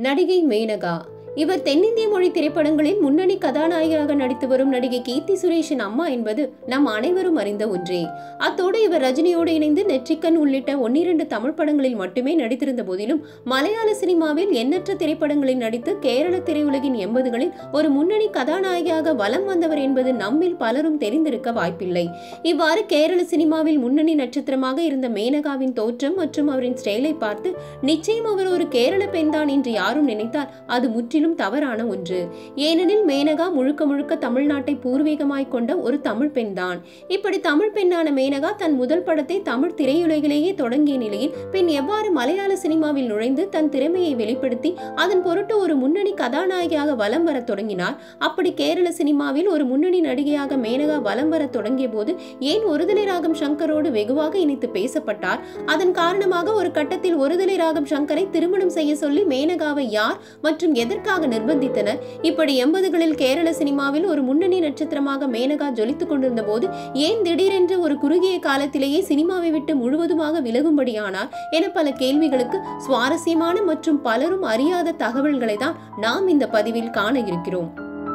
நடிகை மேனகா இவர் தென்னிந்திய மொழி திரைப்படங்களில் முன்னணி கதாநாயகியாக நடித்து வரும் நடிகை கீர்த்தி சுரேஷின் அம்மா என்பது நம் அனைவரும் அறிந்த ஒன்றே அத்தோடு இவர் ரஜினியோடு இணைந்து நெற்றிக்கண் உள்ளிட்ட ஒன்னிரண்டு தமிழ் படங்களில் மட்டுமே நடித்திருந்த போதிலும் மலையாள சினிமாவில் எண்ணற்ற திரைப்படங்களில் நடித்து கேரள திரையுலகின் எண்பதுகளில் ஒரு முன்னணி கதாநாயகியாக வலம் வந்தவர் என்பது நம்மில் பலரும் தெரிந்திருக்க வாய்ப்பில்லை இவ்வாறு கேரள சினிமாவில் முன்னணி நட்சத்திரமாக இருந்த மேனகாவின் தோற்றம் மற்றும் அவரின் ஸ்டைலை பார்த்து நிச்சயம் அவர் ஒரு கேரள பெண்தான் என்று யாரும் நினைத்தால் அது முற்றிலும் தவறான ஒன்று ஏனெனில் மேனகா முழுக்க முழுக்க தமிழ்நாட்டை பூர்வீகமாய் கொண்ட ஒரு தமிழ் பெண்தான் இப்படி தமிழ் பெண்ணான மேனகா தன் முதல் படத்தை தமிழ் திரையுலகிலேயே தொடங்கிய நிலையில் பின் எவ்வாறு மலையாள சினிமாவில் நுழைந்து தன் திறமையை வெளிப்படுத்தி அதன் பொருட்டு ஒரு முன்னணி கதாநாயகியாக வலம் வர தொடங்கினார் அப்படி கேரள சினிமாவில் ஒரு முன்னணி நடிகையாக மேனகா வலம் வர தொடங்கிய போது ஏன் ஒருதலை ராகம் சங்கரோடு வெகுவாக இணைத்து பேசப்பட்டார் அதன் காரணமாக ஒரு கட்டத்தில் ஒருதலை ராகம் சங்கரை திருமணம் செய்ய சொல்லி மேனகாவை யார் மற்றும் எதற்காக நிர்பந்தித்தனர் இப்படி எண்பதுகளில் கேரள சினிமாவில் ஒரு முன்னணி நட்சத்திரமாக மேனகா ஜொலித்துக் கொண்டிருந்த போது ஏன் திடீரென்று ஒரு குறுகிய காலத்திலேயே சினிமாவை விட்டு முழுவதுமாக விலகும்படியானார் என பல கேள்விகளுக்கு சுவாரஸ்யமான மற்றும் பலரும் அறியாத தகவல்களை தான் நாம் இந்த பதிவில் காண இருக்கிறோம்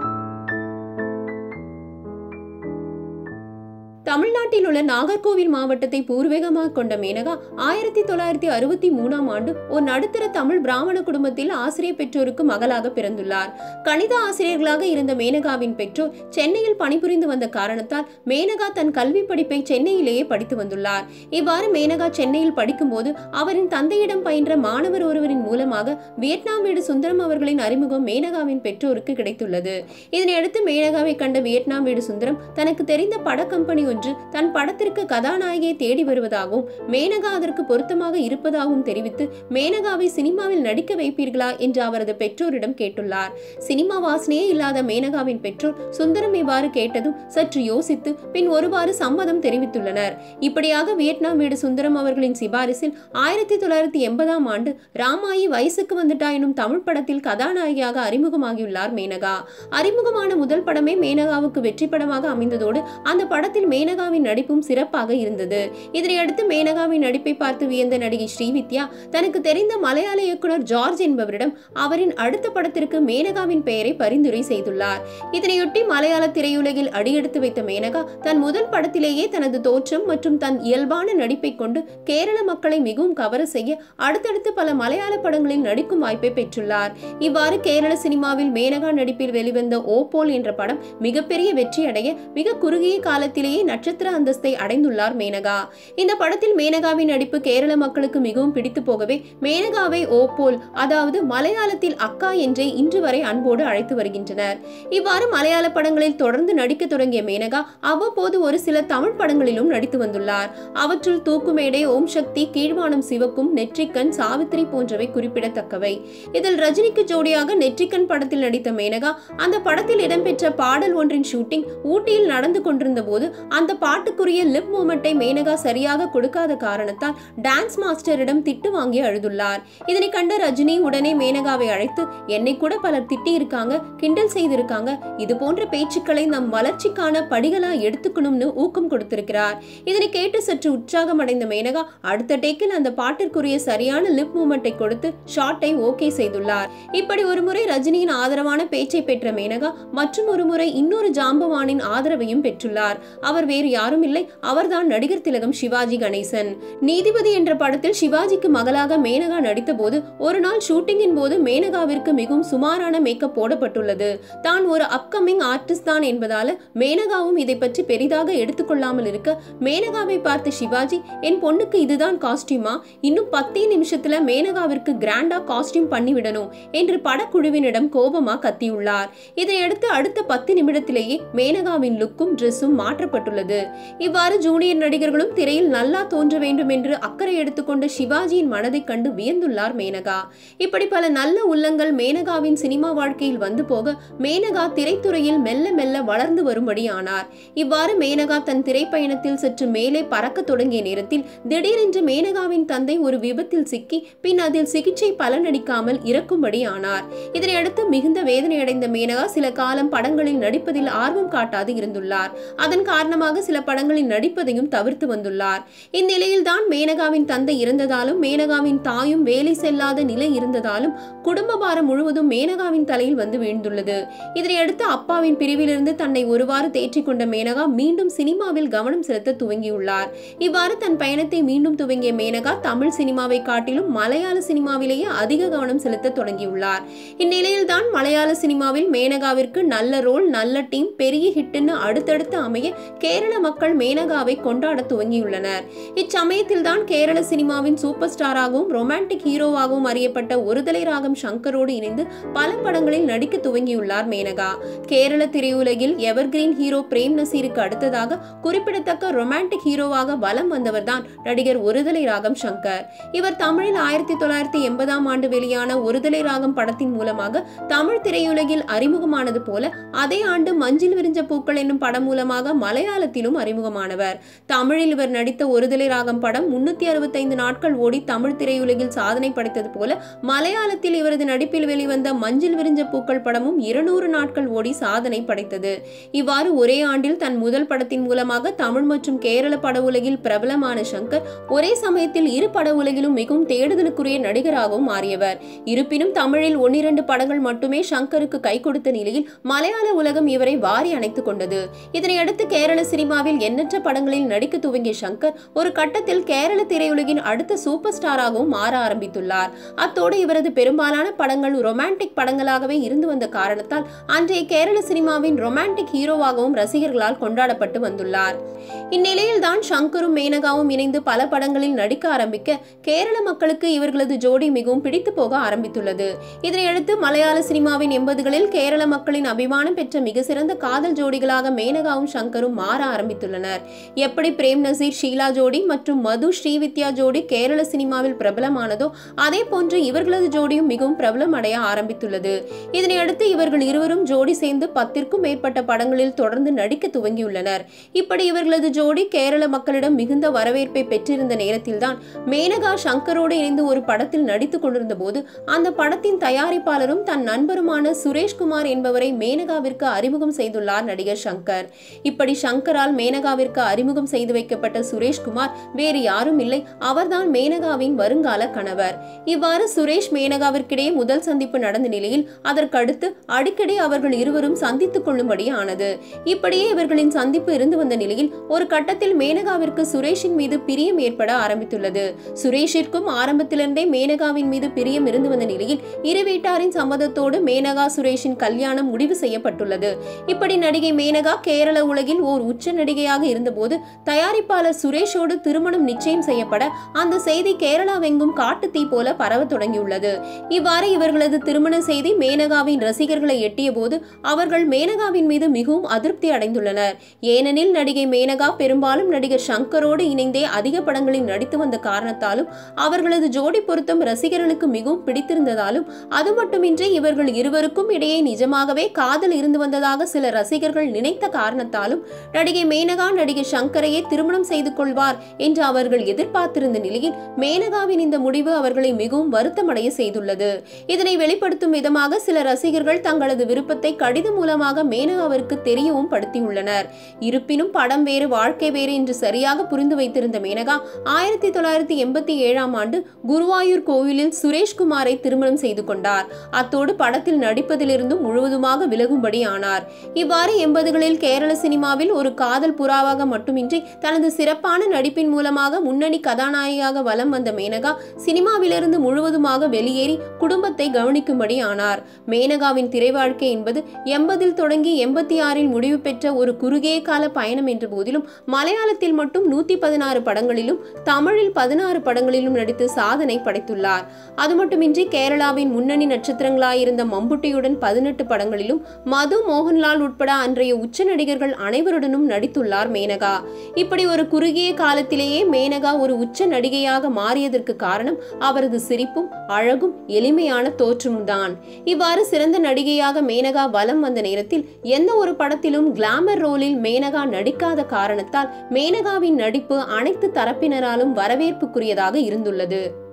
தமிழ்நாட்டில் உள்ள நாகர்கோவில் மாவட்டத்தை பூர்வீகமாக கொண்ட மேனகா ஆயிரத்தி தொள்ளாயிரத்தி அறுபத்தி மூணாம் ஆண்டு ஒரு நடுத்தர தமிழ் பிராமண குடும்பத்தில் ஆசிரியர் பெற்றோருக்கு மகளாக பிறந்துள்ளார் கணித ஆசிரியர்களாக இருந்த மேனகாவின் பெற்றோர் சென்னையில் பணிபுரிந்து வந்த காரணத்தால் மேனகா தன் கல்வி படிப்பை சென்னையிலேயே படித்து வந்துள்ளார் இவ்வாறு மேனகா சென்னையில் படிக்கும்போது அவரின் தந்தையிடம் பயின்ற மாணவர் ஒருவரின் மூலமாக வியட்நாம் வீடு சுந்தரம் அவர்களின் அறிமுகம் மேனகாவின் பெற்றோருக்கு கிடைத்துள்ளது இதனையடுத்து மேனகாவை கண்ட வியட்நாம் வீடு சுந்தரம் தனக்கு தெரிந்த பட கம்பெனி ஒன்று தன் படத்திற்கு கதாநாயகியை தேடி வருவதாகவும் மேனகா அதற்கு பொருத்தமாக இருப்பதாகவும் தெரிவித்து மேனகாவை சினிமாவில் நடிக்க வைப்பீர்களா என்று அவரது பெற்றோரிடம் கேட்டுள்ளார் சினிமா வாசனையே இல்லாத மேனகாவின் பெற்றோர் சுந்தரம் இவ்வாறு கேட்டதும் சற்று யோசித்து பின் ஒருவாறு சம்மதம் தெரிவித்துள்ளனர் இப்படியாக வியட்நாம் வீடு சுந்தரம் அவர்களின் சிபாரிசில் ஆயிரத்தி தொள்ளாயிரத்தி எண்பதாம் ஆண்டு ராமாயி வயசுக்கு வந்துட்டா எனும் தமிழ் படத்தில் கதாநாயகியாக அறிமுகமாகியுள்ளார் மேனகா அறிமுகமான முதல் படமே மேனகாவுக்கு வெற்றி படமாக அமைந்ததோடு அந்த படத்தில் மேனகாவின் நடிப்பும் சிறப்பாக இருந்தது இதனையடுத்து மேனகாவின் நடிப்பை பார்த்து வியந்த நடிகை ஸ்ரீவித்யா தனக்கு தெரிந்த மலையாள இயக்குனர் ஜார்ஜ் என்பவரிடம் அவரின் அடுத்த படத்திற்கு மேனகாவின் பெயரை பரிந்துரை செய்துள்ளார் இதனையொட்டி மலையாள திரையுலகில் அடியெடுத்து வைத்த மேனகா தன் முதல் படத்திலேயே தனது தோற்றம் மற்றும் தன் இயல்பான நடிப்பை கொண்டு கேரள மக்களை மிகவும் கவர செய்ய அடுத்தடுத்து பல மலையாள படங்களில் நடிக்கும் வாய்ப்பை பெற்றுள்ளார் இவ்வாறு கேரள சினிமாவில் மேனகா நடிப்பில் வெளிவந்த ஓபோல் என்ற படம் மிகப்பெரிய வெற்றி அடைய மிக குறுகிய காலத்திலேயே நட்சத்திர அந்தஸ்தை அடைந்துள்ளார் மேனகா இந்த படத்தில் மேனகாவின் நடிப்பு கேரள மக்களுக்கு மிகவும் பிடித்து போகவே மேனகாவை ஓபோல் அதாவது மலையாளத்தில் அக்கா என்றே இன்று வரை அன்போடு அழைத்து வருகின்றனர் இவ்வாறு மலையாள படங்களில் தொடர்ந்து நடிக்க தொடங்கிய மேனகா அவ்வப்போது ஒரு சில தமிழ் படங்களிலும் நடித்து வந்துள்ளார் அவற்றுள் தூக்குமேடை ஓம் சக்தி கீழ்வானம் சிவக்கும் நெற்றிக்கண் சாவித்திரி போன்றவை குறிப்பிடத்தக்கவை இதில் ரஜினிக்கு ஜோடியாக நெற்றிக்கண் படத்தில் நடித்த மேனகா அந்த படத்தில் இடம்பெற்ற பாடல் ஒன்றின் ஷூட்டிங் ஊட்டியில் நடந்து கொண்டிருந்த போது அந்த பாட்டுக்குரிய லிப் மூமெண்ட்டை மேனகா சரியாக கொடுக்காத காரணத்தால் டான்ஸ் மாஸ்டரிடம் திட்டு வாங்கி அழுதுள்ளார் இதனை கண்ட ரஜினி உடனே மேனகாவை அழைத்து என்னை கூட பலர் திட்டி இருக்காங்க கிண்டல் செய்திருக்காங்க இது போன்ற பேச்சுக்களை நம் வளர்ச்சிக்கான படிகளா எடுத்துக்கணும்னு ஊக்கம் கொடுத்திருக்கிறார் இதனை கேட்டு சற்று உற்சாகம் அடைந்த மேனகா அடுத்த டேக்கில் அந்த பாட்டிற்குரிய சரியான லிப் மூமெண்ட்டை கொடுத்து ஷாட்டை ஓகே செய்துள்ளார் இப்படி ஒரு முறை ரஜினியின் ஆதரவான பேச்சை பெற்ற மேனகா மற்றும் ஒரு முறை இன்னொரு ஜாம்பவானின் ஆதரவையும் பெற்றுள்ளார் அவர் வேறு யாரும் இல்லை அவர்தான் நடிகர் திலகம் சிவாஜி கணேசன் நீதிபதி என்ற படத்தில் சிவாஜிக்கு மகளாக மேனகா நடித்தபோது ஒரு நாள் ஷூட்டிங்கின் போது மேனகாவிற்கு மிகவும் சுமாரான மேக்கப் போடப்பட்டுள்ளது தான் ஒரு அப்கமிங் ஆர்டிஸ்ட் தான் என்பதால மேனகாவும் இதை பற்றி பெரிதாக எடுத்துக்கொள்ளாமல் இருக்க மேனகாவை பார்த்த சிவாஜி என் பொண்ணுக்கு இதுதான் காஸ்டியூமா இன்னும் பத்தே நிமிஷத்துல மேனகாவிற்கு கிராண்டா காஸ்டியூம் பண்ணிவிடணும் என்று படக்குழுவினிடம் கோபமா கத்தியுள்ளார் இதையடுத்து அடுத்த பத்து நிமிடத்திலேயே மேனகாவின் லுக்கும் ட்ரெஸ்ஸும் மாற்றப்பட்டுள்ளது இவ்வாறு ஜூனியர் நடிகர்களும் திரையில் நல்லா தோன்ற வேண்டும் என்று அக்கறை எடுத்துக்கொண்ட சிவாஜியின் மனதை கண்டு வியந்துள்ளார் மேனகா இப்படி பல நல்ல உள்ளங்கள் மேனகாவின் சினிமா வாழ்க்கையில் வந்து போக மேனகா திரைத்துறையில் மெல்ல மெல்ல வளர்ந்து வரும்படி ஆனார் இவ்வாறு மேனகா தன் திரைப்பயணத்தில் சற்று மேலே பறக்க தொடங்கிய நேரத்தில் திடீரென்று மேனகாவின் தந்தை ஒரு விபத்தில் சிக்கி பின் அதில் சிகிச்சை பலனளிக்காமல் இறக்கும்படி ஆனார் இதனையடுத்து மிகுந்த வேதனையடைந்த மேனகா சில காலம் படங்களில் நடிப்பதில் ஆர்வம் காட்டாது இருந்துள்ளார் அதன் காரணமாக சில படங்களில் நடிப்பதையும் தவிர்த்து வந்துள்ளார் இந்நிலையில்தான் மேனகாவின் தந்தை இறந்ததாலும் மேனகாவின் தாயும் வேலை செல்லாத நிலை இருந்ததாலும் குடும்ப பாரம் முழுவதும் மேனகாவின் தலையில் வந்து வீழ்ந்துள்ளது இதனையடுத்து அப்பாவின் பிரிவிலிருந்து தன்னை ஒருவாறு தேற்றிக் கொண்ட மேனகா மீண்டும் சினிமாவில் கவனம் செலுத்த துவங்கியுள்ளார் இவ்வாறு தன் பயணத்தை மீண்டும் துவங்கிய மேனகா தமிழ் சினிமாவை காட்டிலும் மலையாள சினிமாவிலேயே அதிக கவனம் செலுத்த தொடங்கியுள்ளார் இந்நிலையில்தான் மலையாள சினிமாவில் மேனகாவிற்கு நல்ல ரோல் நல்ல டீம் பெரிய ஹிட்னு அடுத்தடுத்து அமைய கேரள மக்கள் மேனகாவை கொண்டாட துவங்கியுள்ளனர் இச்சமயத்தில் தான் கேரள சினிமாவின் சூப்பர் ஸ்டாராகவும் ரொமான்டிக் ஹீரோவாகவும் அறியப்பட்ட ஒருதலை ராகம் சங்கரோடு இணைந்து பல படங்களில் நடிக்க துவங்கியுள்ளார் மேனகா கேரள திரையுலகில் எவர்கிரீன் ஹீரோ பிரேம் நசீருக்கு அடுத்ததாக குறிப்பிடத்தக்க ரொமான்டிக் ஹீரோவாக வலம் வந்தவர்தான் நடிகர் ஒருதலை ராகம் சங்கர் இவர் தமிழில் ஆயிரத்தி தொள்ளாயிரத்தி எண்பதாம் ஆண்டு வெளியான ஒருதலை ராகம் படத்தின் மூலமாக தமிழ் திரையுலகில் அறிமுகமானது போல அதே ஆண்டு மஞ்சில் விரிஞ்ச பூக்கள் என்னும் படம் மூலமாக மலையாளத்திலும் அறிமுகமானவர் தமிழில் இவர் நடித்த ஒருதலை ராகம் படம் முன்னூத்தி அறுபத்தைந்து நாட்கள் ஓடி தமிழ் திரையுலகில் சாதனை படைத்தது போல மலையாளத்தில் இவரது நடிப்பில் வெளிவந்த மஞ்சில் விரிஞ்ச பூக்கள் படமும் இருநூறு நாட்கள் ஓடி சாதனை படைத்தது இவ்வாறு ஒரே ஆண்டில் தன் முதல் படத்தின் மூலமாக தமிழ் மற்றும் கேரள பட உலகில் பிரபலமான சங்கர் ஒரே சமயத்தில் இரு பட உலகிலும் மிகவும் தேடுதலுக்குரிய நடிகராகவும் மாறியவர் இருப்பினும் தமிழில் ஒன்னிரண்டு படங்கள் மட்டுமே சங்கருக்கு கை கொடுத்த நிலையில் மலையாள உலகம் இவரை வாரி அணைத்துக் கொண்டது இதனையடுத்து கேரள சினிமாவில் எண்ணற்ற படங்களில் நடிக்க துவங்கிய சங்கர் ஒரு கட்டத்தில் கேரள திரையுலகின் அடுத்த சூப்பர் ஸ்டாராகவும் மாற ஆரம்பித்துள்ளார் அத்தோடு இவரது பெரும்பாலான படங்கள் ரொமான்டிக் படங்களாகவே இருந்து வந்த காரணத்தால் அன்றைய கேரள சினிமாவின் ரொமான்டிக் ஹீரோவாகவும் ரசிகர்களால் கொண்டாடப்பட்டு வந்துள்ளார் இந்நிலையில் தான் சங்கரும் மேனகாவும் இணைந்து பல படங்களில் நடிக்க ஆரம்பிக்க கேரள மக்களுக்கு இவர்களது ஜோடி மிகவும் பிடித்து போக ஆரம்பித்துள்ளது இதனையடுத்து மலையாள சினிமாவின் எண்பதுகளில் கேரள மக்களின் அபிமானம் பெற்ற மிக சிறந்த காதல் ஜோடிகளாக மேனகாவும் சங்கரும் மாற ஆரம்பித்துள்ளனர் எப்படி பிரேம் நசீர் ஷீலா ஜோடி மற்றும் மது ஸ்ரீவித்யா ஜோடி கேரள சினிமாவில் பிரபலமானதோ அதே போன்று இவர்களது ஜோடியும் மிகவும் பிரபலம் அடைய ஆரம்பித்துள்ளது இதனையடுத்து இவர்கள் இருவரும் ஜோடி சேர்ந்து பத்திற்கும் மேற்பட்ட படங்களில் தொடர்ந்து நடிக்க துவங்கியுள்ளனர் இப்படி இவர்களது ஜோடி கேரள மக்களிடம் மிகுந்த வரவேற்பை பெற்றிருந்த நேரத்தில்தான் மேனகா சங்கரோடு இணைந்து ஒரு படத்தில் நடித்துக் கொண்டிருந்த போது அந்த படத்தின் தயாரிப்பாளரும் தன் நண்பருமான சுரேஷ்குமார் என்பவரை மேனகாவிற்கு அறிமுகம் செய்துள்ளார் நடிகர் சங்கர் இப்படி சங்கரால் மேனகாவிற்கு அறிமுகம் செய்து வைக்கப்பட்ட சுரேஷ்குமார் வேறு யாரும் இல்லை அவர்தான் மேனகாவின் வருங்கால கணவர் இவ்வாறு சுரேஷ் மேனகாவிற்கிடையே முதல் சந்திப்பு நடந்த நிலையில் அதற்கடுத்து அடிக்கடி அவர்கள் இருவரும் சந்தித்துக் கொள்ளும்படி ஆனது இப்படியே இவர்களின் சந்திப்பு இருந்து வந்த நிலையில் ஒரு கட்டத்தில் மேனகாவிற்கு சுரேஷின் மீது பிரியம் ஏற்பட ஆரம்பித்துள்ளது சுரேஷிற்கும் ஆரம்பத்திலிருந்தே மேனகாவின் மீது பிரியம் இருந்து வந்த நிலையில் இரு வீட்டாரின் சம்மதத்தோடு மேனகா சுரேஷின் கல்யாணம் முடிவு செய்யப்பட்டுள்ளது இப்படி நடிகை மேனகா கேரள உலகில் ஓர் உச்ச நடிகையாக இருந்தபோது தயாரிப்பாளர் சுரேஷோடு திருமணம் நிச்சயம் செய்யப்பட அந்த செய்தி கேரளாவெங்கும் காட்டுத்தீ போல பரவ தொடங்கியுள்ளது இவ்வாறு இவர்களது திருமண செய்தி மேனகாவின் ரசிகர்களை எட்டிய போது அவர்கள் மேனகாவின் மீது மிகவும் அதிருப்தி அடைந்துள்ளனர் ஏனெனில் நடிகை மேனகா பெரும்பாலும் நடிகர் சங்கரோடு இணைந்தே அதிக படங்களில் நடித்து வந்த காரணத்தாலும் அவர்களது ஜோடி பொருத்தம் ரசிகர்களுக்கு மிகவும் பிடித்திருந்ததாலும் அது மட்டுமின்றி இவர்கள் இருவருக்கும் இடையே நிஜமாகவே காதல் இருந்து வந்ததாக சில ரசிகர்கள் நினைத்த காரணத்தாலும் நடிகை மேனகா நடிகர் சங்கரையே திருமணம் செய்து கொள்வார் என்று அவர்கள் எதிர்பார்த்திருந்த நிலையில் மேனகாவின் இந்த முடிவு அவர்களை மிகவும் வருத்தமடைய செய்துள்ளது இதனை வெளிப்படுத்தும் விதமாக சில ரசிகர்கள் தங்களது விருப்பத்தை கடிதம் மூலமாக மேனகாவிற்கு தெரியவும் படுத்தியுள்ளனர் இருப்பினும் படம் வேறு வாழ்க்கை வேறு என்று சரியாக புரிந்து வைத்திருந்த மேனகா ஆயிரத்தி தொள்ளாயிரத்தி எண்பத்தி ஏழாம் ஆண்டு குருவாயூர் கோவிலில் சுரேஷ்குமாரை திருமணம் செய்து கொண்டார் அத்தோடு படத்தில் நடிப்பதிலிருந்தும் முழுவதுமாக விலகும்படி ஆனார் இவ்வாறு எண்பதுகளில் கேரள சினிமாவில் ஒரு காதல் புறாவாக மட்டுமின்றி தனது சிறப்பான நடிப்பின் மூலமாக முன்னணி கதாநாயகியாக வலம் வந்த மேனகா சினிமாவிலிருந்து முழுவதுமாக வெளியேறி குடும்பத்தை கவனிக்கும்படி ஆனார் மேனகாவின் திரை வாழ்க்கை என்பது எண்பதில் தொடங்கி எண்பத்தி ஆறில் முடிவு பெற்ற ஒரு குறுகிய கால பயணம் என்ற போதிலும் மலையாளத்தில் மட்டும் நூத்தி பதினாறு படங்களிலும் தமிழில் பதினாறு படங்களிலும் நடித்து சாதனை படைத்துள்ளார் அது மட்டுமின்றி கேரளாவின் முன்னணி நட்சத்திரங்களாயிருந்த மம்புட்டியுடன் பதினெட்டு படங்களிலும் மது மோகன்லால் உட்பட அன்றைய உச்ச நடிகர்கள் அனைவருடனும் நடித்துள்ளார் மேனகா இப்படி ஒரு குறுகிய காலத்திலேயே மேனகா ஒரு உச்ச நடிகையாக மாறியதற்கு காரணம் அவரது சிரிப்பும் அழகும் எளிமையான தோற்றமும் தான் இவ்வாறு சிறந்த நடிகையாக மேனகா வலம் வந்த நேரத்தில் எந்த ஒரு படத்திலும் கிளாமர் ரோலில் மேனகா நடிக்காத காரணத்தால் மேனகாவின் நடிப்பு அனைத்து தரப்பினராலும் வரவேற்புக்குரியதாக இருந்துள்ளது